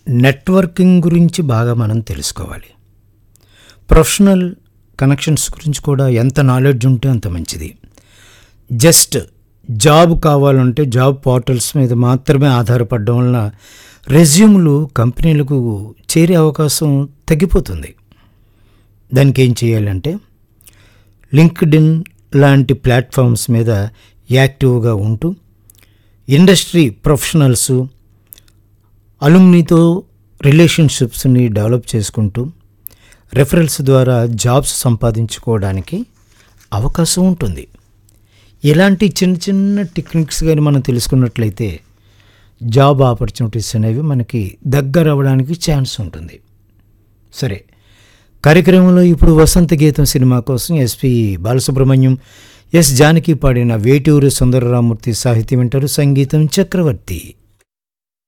networking గురించి బాగా మనం తెలుసుకోవాలి ప్రొఫెషనల్ కనెక్షన్స్ గురించి కూడా ఎంత నాలెడ్జ్ ఉంటే అంత మంచిది జస్ట్ జాబ్ కావాలంటే జాబ్ పోర్టల్స్ మీద మాత్రమే ఆధారపడడం వలన రెజ్యూమ్లు కంపెనీలకు చేరే అవకాశం తగ్గిపోతుంది దానికి ఏం చేయాలంటే లింక్డ్ఇన్ లాంటి ప్లాట్ఫామ్స్ మీద యాక్టివ్గా ఉంటూ ఇండస్ట్రీ ప్రొఫెషనల్స్ అలుమ్నీతో రిలేషన్షిప్స్ని డెవలప్ చేసుకుంటూ రెఫరల్స్ ద్వారా జాబ్స్ సంపాదించుకోవడానికి అవకాశం ఉంటుంది ఇలాంటి చిన్న చిన్న టెక్నిక్స్ కానీ మనం తెలుసుకున్నట్లయితే జాబ్ ఆపర్చునిటీస్ అనేవి మనకి దగ్గర అవ్వడానికి ఛాన్స్ ఉంటుంది సరే కార్యక్రమంలో ఇప్పుడు వసంత గీతం సినిమా కోసం ఎస్పి బాలసుబ్రహ్మణ్యం ఎస్ జానకి పాడిన వేటూరి సుందరరామూర్తి సాహిత్యం వింటారు సంగీతం చక్రవర్తి